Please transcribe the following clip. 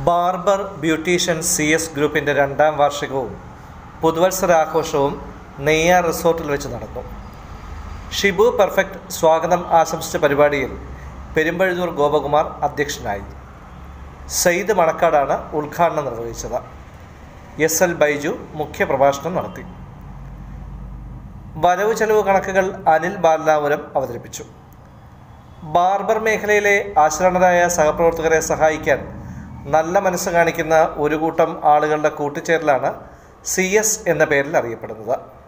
barber beautician C S ഗ്രൂപ്പിൻ്റെ രണ്ടാം വാർഷികവും പുതുവത്സരാഘോഷവും നെയ്യാർ റിസോർട്ടിൽ വെച്ച് നടന്നു ഷിബു പെർഫെക്റ്റ് സ്വാഗതം ആശംസിച്ച പരിപാടിയിൽ പെരുമ്പഴുതൂർ ഗോപകുമാർ അധ്യക്ഷനായി സയ്യിദ് മണക്കാടാണ് ഉദ്ഘാടനം നിർവഹിച്ചത് എസ് എൽ ബൈജു മുഖ്യപ്രഭാഷണം നടത്തി വരവ് ചെലവ് കണക്കുകൾ അനിൽ ബാലനാപുരം അവതരിപ്പിച്ചു ബാർബർ മേഖലയിലെ ആശ്രണരായ സഹപ്രവർത്തകരെ സഹായിക്കാൻ നല്ല മനസ്സ് കാണിക്കുന്ന ഒരു കൂട്ടം ആളുകളുടെ കൂട്ടിച്ചേരലാണ് സി എസ് എന്ന പേരിൽ അറിയപ്പെടുന്നത്